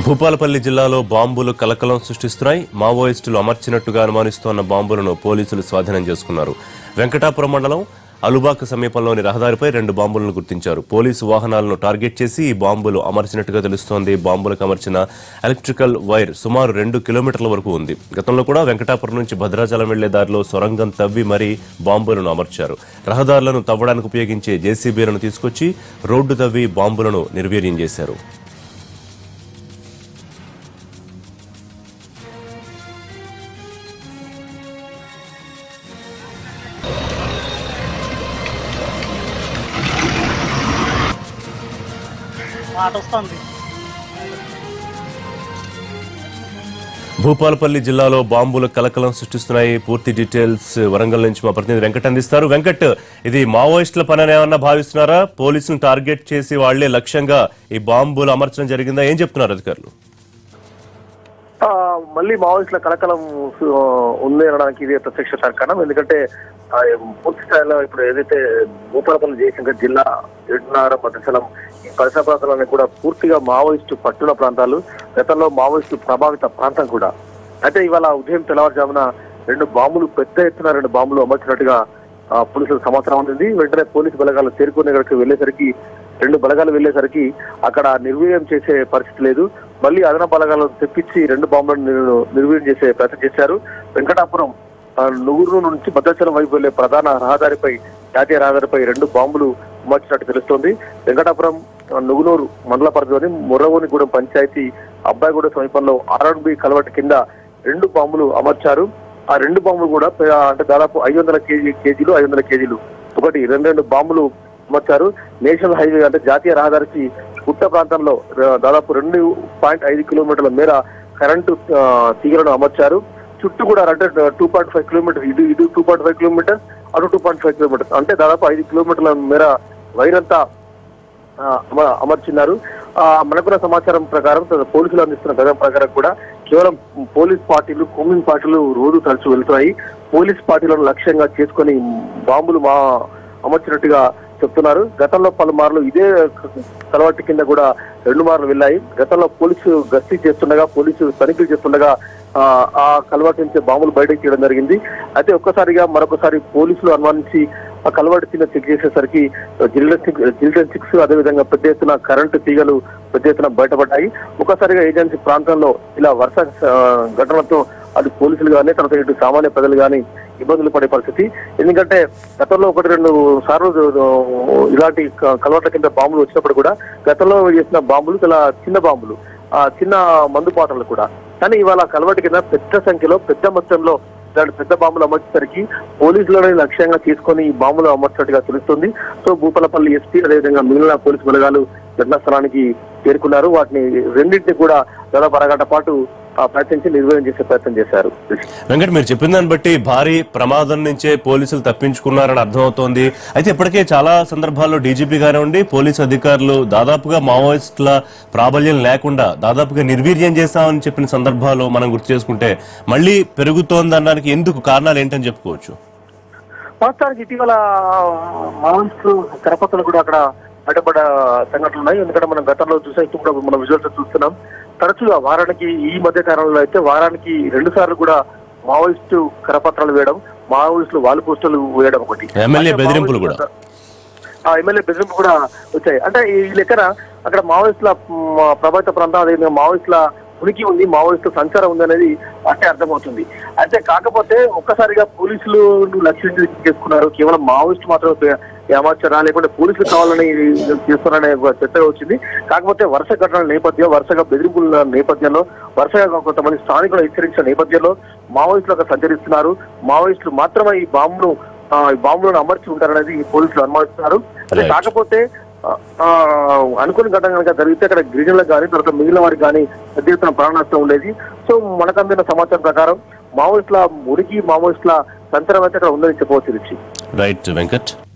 భూపాలపల్లి జిల్లాలో బాంబులు కలకలం సృష్టిస్తున్నాయి మావోయిస్టులు అమర్చినట్టుగా అనుమానిస్తోన్న బాంబులను పోలీసులు స్వాధీనం చేసుకున్నారు వెంకటాపురం మండలం అలుబాక సమీపంలోని రహదారిపై రెండు బాంబులను గుర్తించారు పోలీసు వాహనాలను టార్గెట్ చేసి ఈ బాంబులు అమర్చినట్టుగా తెలుస్తోంది బాంబులకు అమర్చిన ఎలక్ట్రికల్ వైర్ సుమారు రెండు కిలోమీటర్ల వరకు ఉంది గతంలో కూడా వెంకటాపురం నుంచి భద్రాచలం వెళ్లే దారిలో సొరంగం తవ్వి మరీ బాంబులను అమర్చారు రహదారులను తవ్వడానికి ఉపయోగించే జేసీబీలను తీసుకొచ్చి రోడ్డు తవ్వి బాంబులను నిర్వీర్యం చేశారు మాట వస్తుంది భూపాలపల్లి జిల్లాలో బాంబులు కలకలం సృష్టిస్తున్నాయి పూర్తి డీటెయిల్స్ వరంగల్ నుంచి మా ప్రతినిధి వెంకట్ అందిస్తారు వెంకట్ ఇది మావోయిస్టుల పని అని ఏమన్నా భావిస్తున్నారా పోలీసులను టార్గెట్ చేసి వాళ్లే లక్ష్యంగా ఈ బాంబులు అమర్చడం జరిగిందా ఏం చెప్తున్నారు అధికారులు ఆ, మళ్ళీ మావోయిస్టుల కలకలం ఆ, ఉంది అనడానికి ఇది ప్రత్యక్ష తర్కణం ఎందుకంటే ఆ, పూర్తి స్థాయిలో ఇప్పుడు ఏదైతే భూపాలపల్లి జయశంకర్ జిల్లా ఏడున్నర భద్రాచలం ఈ పరిసర ప్రాంతాలన్నీ కూడా పూర్తిగా మావోయిస్టు పట్టుల ప్రాంతాలు గతంలో మావోయిస్టు ప్రభావిత ప్రాంతం కూడా అయితే ఇవాళ ఉదయం తెల్లవారుజామున రెండు బాంబులు పెద్ద ఎత్తున రెండు బాంబులు అమర్చినట్టుగా ఆ, పోలీసులకు సమాచారం అందింది వెంటనే పోలీసు బలగాలు చేరుకునే దగ్గరికి వెళ్లేసరికి రెండు బలగాలు వెళ్లేసరికి అక్కడ నిర్వీర్యం చేసే పరిస్థితి లేదు మళ్ళీ అదన బలగాలను తెప్పించి రెండు బాంబులను నిర్- నిర్వీర్యం చేసే ప్రయత్నం చేశారు వెంకటాపురం ఆ, నుగురు నుంచి భద్రాచలం వైపు వెళ్లే ప్రధాన రహదారిపై జాతీయ రహదారిపై రెండు బాంబులు అమర్చినట్టు తెలుస్తోంది వెంకటాపురం ఆ, నుగునూరు మండల పరిధిలోని ముర్రవోనిగూడెం పంచాయతీ అబ్బాయిగూడ సమీపంలో ఆర్ఆర్బి కలవటి కింద రెండు బాంబులు అమర్చారు ఆ రెండు బాంబులు కూడా పే- అంటే దాదాపు ఐదు వందల కేజీ కేజీలు ఐదు వందల కేజీలు ఒకటి రెండు రెండు బాంబులు అమర్చారు నేషనల్ హైవే అంటే జాతీయ రహదారికి పుట్ట ప్రాంతంలో ఆ, దాదాపు రెండు పాయింట్ ఐదు కిలోమీటర్ల మేర కరెంటు ఆ, తీగలను అమర్చారు చుట్టూ కూడా అంటే టూ పాయింట్ ఫైవ్ కిలోమీటర్ ఇది ఇది టూ పాయింట్ ఫైవ్ కిలోమీటర్స్ అటు టూ పాయింట్ ఫైవ్ కిలోమీటర్స్ అంటే దాదాపు ఐదు కిలోమీటర్ల మేర వైరంతా ఆ, అమ- అమర్చినారు ఆ, మనకున్న సమాచారం ప్రకారం త- పోలీసులు అందిస్తున్న కథనం ప్రకారం కూడా కేవలం పోలీస్ పార్టీలు కూమింగ్ పార్టీలు రోజు తరచు వెళ్తున్నాయి పోలీస్ పార్టీలను లక్ష్యంగా చేసుకొని బాంబులు మా అమర్చినట్టుగా చెప్తున్నారు గతంలో పలుమార్లు ఇదే కలవట్టి కింద కూడా రెండు మార్లు వెళ్ళాయి గతంలో పోలీసు గస్తీ చేస్తుండగా పోలీసు తనిఖీలు చేస్తుండగా ఆ, ఆ కలవాటి నుంచి బాంబులు బయటకు తీయడం జరిగింది అయితే ఒక్కసారిగా మరొకసారి పోలీసులు అనుమానించి ఆ కలవాటి కింద చెక్ చేసేసరికి జిల్డన్ సిక్స్ జిల్డన్ సిక్స్ అదేవిధంగా పెద్ద ఎత్తున కరెంటు తీగలు పెద్ద ఎత్తున బయటపడ్డాయి ఒక్కసారిగా ఏజెన్సీ ప్రాంతంలో ఇలా వరుస ఆ, ఘటనలతో అది పోలీసులు కానీ తర్వాత ఇటు సామాన్య ప్రజలు కానీ ఇబ్బందులు పడే పరిస్థితి ఎందుకంటే గతంలో ఒకటి రెండు సార్లు ఆ, ఇలాంటి క- కలవట్ల కింద బాంబులు వచ్చినప్పుడు కూడా గతంలో చేసిన బాంబులు చాలా చిన్న బాంబులు ఆ చిన్న మందు పాటలు కూడా కానీ ఇవాళ కలవటి కింద పెద్ద సంఖ్యలో పెద్ద మొత్తంలో ఇలాంటి పెద్ద బాంబులు అమర్చేసరికి పోలీసులను లక్ష్యంగా తీసుకొని ఈ బాంబులు అమర్చినట్టుగా తెలుస్తుంది సో భూపాలపల్లి ఎస్పీ అదేవిధంగా మిగిలిన పోలీసు బలగాలు ఘటనా స్థలానికి చేరుకున్నారు వాటిని రెండింటిని కూడా దాదాపు అరగంట పాటు ఆ, ప్రయత్నించి నిర్వహణ చేసే ప్రయత్నం చేశారు వెంకట్ మీరు చెప్పిన దాన్ని బట్టి భారీ ప్రమాదం నుంచే పోలీసులు తప్పించుకున్నారని అర్థమవుతోంది అయితే ఇప్పటికే చాలా సందర్భాల్లో డీజీపీ కానివ్వండి పోలీసు అధికారులు దాదాపుగా మావోయిస్టుల ప్రాబల్యం లేకుండా దాదాపుగా నిర్వీర్యం చేశామని చెప్పిన సందర్భాలు మనం గుర్తు చేసుకుంటే మళ్ళీ పెరుగుతోందనడానికి ఎందుకు కారణాలు ఏంటని చెప్పుకోవచ్చు వాస్తవానికి ఇటీవల మావోయిస్టులు కరపత్రలు కూడా అక్కడ బయటపడ సంఘటనలు ఉన్నాయి ఎందుకంటే మనం గతంలో చూసాం ఇప్పుడు కూడా మనం విజువల్స్ చూస్తున్నాం తరచుగా వారానికి ఈ మధ్య కాలంలో అయితే వారానికి రెండు సార్లు కూడా మావోయిస్టు కరపత్రాలు వేయడం మావోయిస్టులు వాల్ పోస్టులు వేయడం ఒకటి ఎమ్మెల్యే అంటే బెదిరింపులు కూడా. ఆ ఎమ్మెల్యే బెదిరింపు కూడా వచ్చాయి అంటే ఈ లెక్కన అక్కడ మావోయిస్టుల మ్, ప్రభావిత ప్రాంతం అదేవిధంగా మావోయిస్టుల ఉనికి ఉంది మావోయిస్టుల సంచారం ఉంది అనేది అంటే అర్థమవుతుంది అయితే కాకపోతే ఒక్కసారిగా పోలీసులు లక్ష్యం చేసుకున్నారు కేవలం మావోయిస్టు మాత్రమే ఏమార్చారా లేకుంటే పోలీసులు కావాలని చేస్తున్నారనే ఒక చర్చ వచ్చింది కాకపోతే వరుస ఘటనల నేపథ్యం వరుసగా బెదిరింపుల నేపథ్యంలో వరుసగా కొంతమంది స్థానికులు హెచ్చరించిన నేపథ్యంలో మావోయిస్టులు అక్కడ సంచరిస్తున్నారు మావోయిస్టులు మాత్రమే ఈ బాంబును ఆ, ఈ బాంబులను అమర్చి ఉంటారనేది పోలీసులు అనుమానిస్తున్నారు అదే Right. కాకపోతే ఆ, ఆ, అనుకుని ఘటన కనుక జరిగితే అక్కడ గిరిజనులకు కానీ తర్వాత మిగిలిన వారికి కానీ పెద్ద ఎత్తున ప్రాణ నష్టం ఉండేది సో మనకు అందిన సమాచారం ప్రకారం మావోయిస్టుల మురికి మావోయిస్టుల సంచరం అయితే అక్కడ ఉందని చెప్పవచ్చు రుచి రైట్ వెంకట్